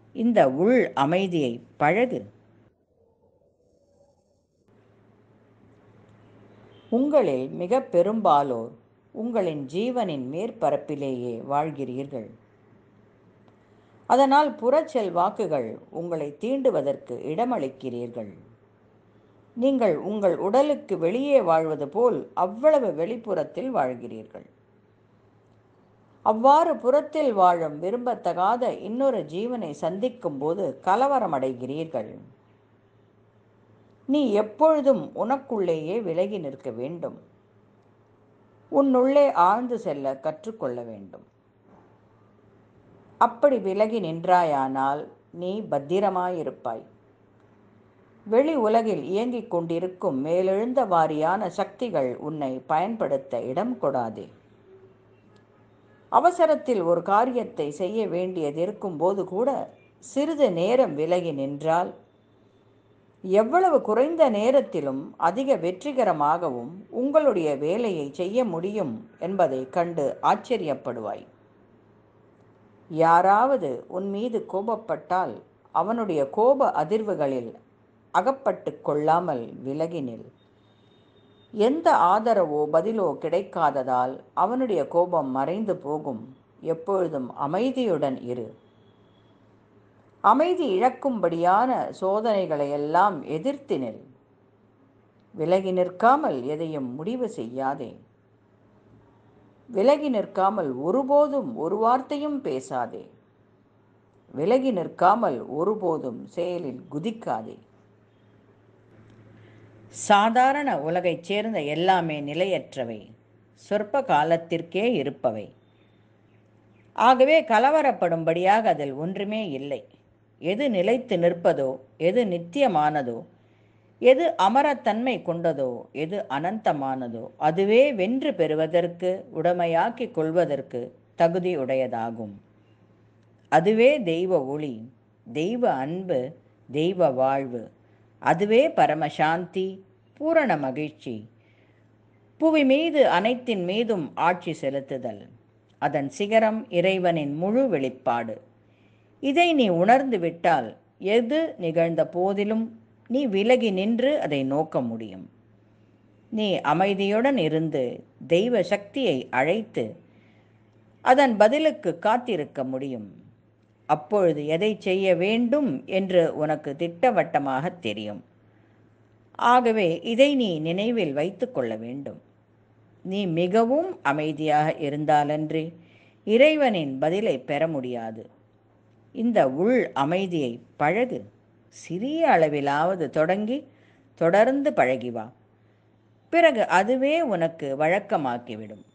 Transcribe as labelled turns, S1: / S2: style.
S1: இந்த உள் அமைதியை பழகு உங்களில் மிக பெரும்பாலோர் உங்களின் ஜீவனின் மேற்பரப்பிலேயே வாழ்கிறீர்கள் அதனால் புறச்செல் வாக்குகள் உங்களை தீண்டுவதற்கு இடமளிக்கிறீர்கள் நீங்கள் உங்கள் உடலுக்கு வெளியே வாழ்வது போல் அவ்வளவு வெளிப்புறத்தில் வாழ்கிறீர்கள் அவ்வாறு புறத்தில் வாழும் விரும்பத்தகாத இன்னொரு ஜீவனை சந்திக்கும் போது கலவரமடைகிறீர்கள் நீ எப்பொழுதும் உனக்குள்ளேயே விலகி நிற்க வேண்டும் உன்னுள்ளே ஆழ்ந்து செல்ல கற்றுக்கொள்ள வேண்டும் அப்படி விலகி நின்றாயானால் நீ பத்திரமாயிருப்பாய் வெளி உலகில் இயங்கிக் கொண்டிருக்கும் மேலெழுந்த வாரியான சக்திகள் உன்னை பயன்படுத்த இடம் கொடாதே அவசரத்தில் ஒரு காரியத்தை செய்ய வேண்டியது இருக்கும்போது கூட சிறிது நேரம் விலகி நின்றால் எவ்வளவு குறைந்த நேரத்திலும் அதிக வெற்றிகரமாகவும் உங்களுடைய வேலையை செய்ய முடியும் என்பதை கண்டு ஆச்சரியப்படுவாய் யாராவது உன் மீது கோபப்பட்டால் அவனுடைய கோப அதிர்வுகளில் அகப்பட்டு கொள்ளாமல் விலகினில் எந்த ஆதரவோ பதிலோ கிடைக்காததால் அவனுடைய கோபம் மறைந்து போகும் எப்பொழுதும் அமைதியுடன் இரு அமைதி இழக்கும்படியான சோதனைகளை எல்லாம் எதிர்த்து நில் விலகி நிற்காமல் எதையும் முடிவு செய்யாதே விலகி நிற்காமல் ஒருபோதும் ஒரு வார்த்தையும் பேசாதே விலகி நிற்காமல் ஒருபோதும் செயலில் குதிக்காதே சாதாரண உலகைச் சேர்ந்த எல்லாமே நிலையற்றவை சொற்ப காலத்திற்கே இருப்பவை ஆகவே கலவரப்படும்படியாக அதில் ஒன்றுமே இல்லை எது நிலைத்து நிற்பதோ எது நித்தியமானதோ எது அமரத்தன்மை கொண்டதோ எது அனந்தமானதோ அதுவே வென்று பெறுவதற்கு உடமையாக்கிக் கொள்வதற்கு தகுதியுடையதாகும் அதுவே தெய்வ ஒளி தெய்வ அன்பு தெய்வ வாழ்வு அதுவே பரமசாந்தி பூரண மகிழ்ச்சி புவி மீது அனைத்தின் மீதும் ஆட்சி செலுத்துதல் அதன் சிகரம் இறைவனின் முழு வெளிப்பாடு இதை நீ உணர்ந்து விட்டால் எது நிகழ்ந்த போதிலும் நீ விலகி நின்று அதை நோக்க முடியும் நீ அமைதியுடன் இருந்து தெய்வ சக்தியை அழைத்து அதன் பதிலுக்கு காத்திருக்க முடியும் அப்பொழுது எதை செய்ய வேண்டும் என்று உனக்கு திட்டவட்டமாக தெரியும் ஆகவே இதை நீ நினைவில் வைத்து கொள்ள வேண்டும் நீ மிகவும் அமைதியாக இருந்தாலன்றி இறைவனின் பதிலை பெற முடியாது இந்த உள் அமைதியை பழகு சிறிய அளவிலாவது தொடங்கி தொடர்ந்து பழகி வா பிறகு அதுவே உனக்கு வழக்கமாக்கிவிடும்